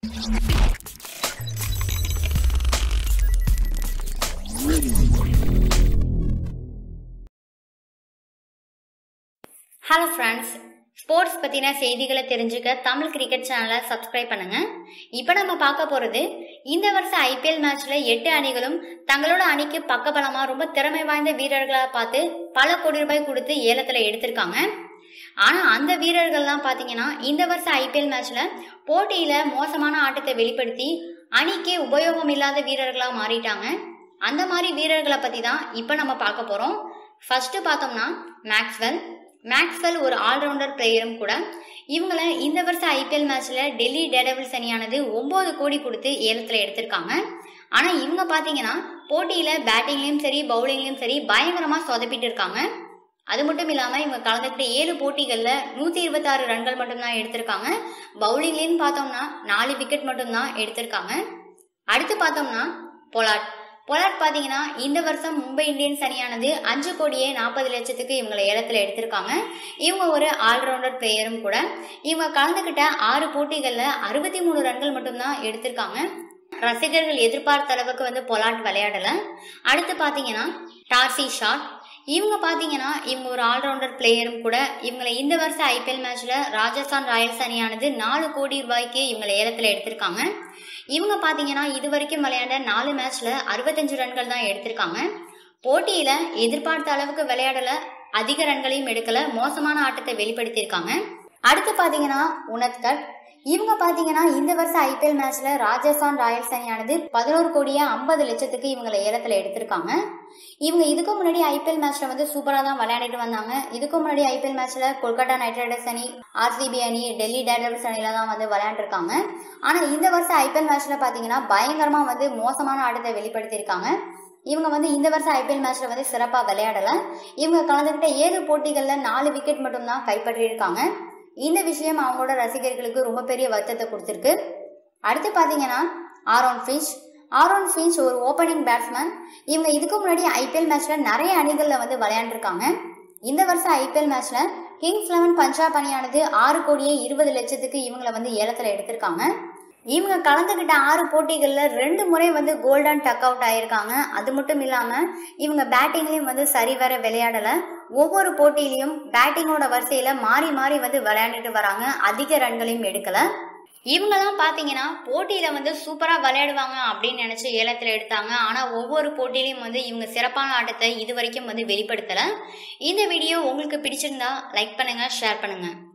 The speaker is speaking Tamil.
ஹலோ ஃப்ரெண்ட்ஸ் ஸ்போர்ட்ஸ் பற்றின செய்திகளை தெரிஞ்சுக்க தமிழ் கிரிக்கெட் சேனலை சப்ஸ்கிரைப் பண்ணுங்க இப்போ நம்ம பார்க்க போகிறது இந்த வருஷம் ஐபிஎல் மேட்ச்சில் எட்டு அணிகளும் தங்களோட அணிக்கு பக்கபலமாக ரொம்ப திறமை வாய்ந்த வீரர்களை பார்த்து பல கோடி ரூபாய் கொடுத்து ஏலத்தில் எடுத்திருக்காங்க ஆனால் அந்த வீரர்கள்லாம் பார்த்தீங்கன்னா இந்த வருஷம் ஐபிஎல் மேட்ச்சில் போட்டியில் மோசமான ஆட்டத்தை வெளிப்படுத்தி அணிக்கு உபயோகம் இல்லாத வீரர்களாக மாறிட்டாங்க அந்த மாதிரி வீரர்களை பற்றி தான் இப்போ நம்ம பார்க்க போகிறோம் ஃபர்ஸ்ட் பார்த்தோம்னா மேக்ஸ்வெல் மேக்ஸ்வெல் ஒரு ஆல்ரவுண்டர் பிளேயரும் கூட இவங்கள இந்த வருஷம் ஐபிஎல் மேட்ச்சில் டெல்லி டேடபிள்ஸ் அணியானது ஒம்பது கோடி கொடுத்து ஏலத்தில் எடுத்திருக்காங்க ஆனால் இவங்க பார்த்தீங்கன்னா போட்டியில் பேட்டிங்லேயும் சரி பவுலிங்லேயும் சரி பயங்கரமாக சொதப்பிட்டு இருக்காங்க அது மட்டும் இல்லாமல் இவங்க கலந்துக்கிட்ட ஏழு போட்டிகளில் நூற்றி இருபத்தாறு ரன்கள் மட்டும்தான் எடுத்திருக்காங்க பவுலிங்லேயும் பார்த்தோம்னா நாலு விக்கெட் மட்டும்தான் எடுத்திருக்காங்க அடுத்து பார்த்தோம்னா பொலாட் பொலாட் பார்த்தீங்கன்னா இந்த வருஷம் மும்பை இந்தியன்ஸ் அணியானது அஞ்சு கோடியே நாற்பது லட்சத்துக்கு இவங்களை ஏலத்தில் எடுத்திருக்காங்க இவங்க ஒரு ஆல்ரவுண்டர் பிளேயரும் கூட இவங்க கலந்துக்கிட்ட ஆறு போட்டிகளில் அறுபத்தி மூணு ரன்கள் மட்டும்தான் எடுத்திருக்காங்க ரசிகர்கள் எதிர்பார்த்த அளவுக்கு வந்து பொலாட் விளையாடலை அடுத்து பார்த்தீங்கன்னா டார்சி ஷாட் இவங்க பார்த்தீங்கன்னா இவங்க ஒரு ஆல்ரவுண்டர் பிளேயரும் கூட இவங்களை இந்த வருஷம் ஐபிஎல் மேட்ச்சில் ராஜஸ்தான் ராயல்ஸ் அணியானது நாலு கோடி ரூபாய்க்கு இவங்களை ஏலத்தில் எடுத்திருக்காங்க இவங்க பார்த்தீங்கன்னா இது வரைக்கும் விளையாண்ட நாலு மேட்ச்சில் அறுபத்தஞ்சு ரன்கள் தான் எடுத்திருக்காங்க போட்டியில் எதிர்பார்த்த அளவுக்கு விளையாடல அதிக ரன்களையும் எடுக்கல மோசமான ஆட்டத்தை வெளிப்படுத்தியிருக்காங்க அடுத்து பார்த்தீங்கன்னா உனத்கட் இவங்க பார்த்தீங்கன்னா இந்த வருஷம் ஐபிஎல் மேட்ச்சில் ராஜஸ்தான் ராயல்ஸ் அணியானது பதினோரு கோடியே ஐம்பது லட்சத்துக்கு இவங்களை ஏலத்தில் எடுத்திருக்காங்க இவங்க இதுக்கு முன்னாடி ஐபிஎல் மேட்ச்சில் வந்து சூப்பராக தான் விளையாடிட்டு வந்தாங்க இதுக்கு முன்னாடி ஐபிஎல் மேட்ச்சில் கொல்கத்தா நைட் ரைடர்ஸ் அணி ஆர்சிபி அணி டெல்லி டேடர்ஸ் அணியில தான் வந்து விளையாண்டுருக்காங்க ஆனால் இந்த வருஷம் ஐபிஎல் மேட்ச்சில் பார்த்தீங்கன்னா பயங்கரமாக வந்து மோசமான ஆட்டத்தை வெளிப்படுத்தியிருக்காங்க இவங்க வந்து இந்த வருஷம் ஐபிஎல் மேட்ச்சில் வந்து சிறப்பாக விளையாடலை இவங்க கலந்துக்கிட்ட ஏழு போட்டிகளில் நாலு விக்கெட் மட்டும்தான் கைப்பற்றியிருக்காங்க இந்த விஷயம் அவங்களோட ரசிகர்களுக்கு ரொம்ப பெரிய வருத்தத்தை கொடுத்துருக்கு அடுத்து பார்த்தீங்கன்னா ஆரோன் ஃபிஷ் ஆரோன் ஃபின்ச் ஒரு ஓப்பனிங் பேட்ஸ்மேன் இவங்க இதுக்கு முன்னாடி ஐபிஎல் மேட்ச்சில் நிறைய அணிகளில் வந்து விளையாண்டுருக்காங்க இந்த வருஷம் ஐபிஎல் மேட்ச்சில் கிங்ஸ் லெவன் பஞ்சாப் அணியானது ஆறு கோடியே இருபது லட்சத்துக்கு இவங்களை வந்து ஏலத்தில் எடுத்திருக்காங்க இவங்க கலந்துக்கிட்ட ஆறு போட்டிகளில் ரெண்டு முறை வந்து கோல்டன் டக் அவுட் ஆயிருக்காங்க அது மட்டும் இல்லாமல் இவங்க பேட்டிங்லேயும் வந்து சரிவர விளையாடலை ஒவ்வொரு போட்டியிலையும் பேட்டிங்கோட வரிசையில் மாறி மாறி வந்து விளையாண்டுட்டு வராங்க அதிக ரன்களையும் எடுக்கலை இவங்கெல்லாம் பார்த்தீங்கன்னா போட்டியில் வந்து சூப்பராக விளையாடுவாங்க அப்படின்னு நினச்சி ஏலத்தில் எடுத்தாங்க ஆனால் ஒவ்வொரு போட்டியிலையும் வந்து இவங்க சிறப்பான ஆட்டத்தை இது வரைக்கும் வந்து வெளிப்படுத்தலை இந்த வீடியோ உங்களுக்கு பிடிச்சிருந்தா லைக் பண்ணுங்கள் ஷேர் பண்ணுங்கள்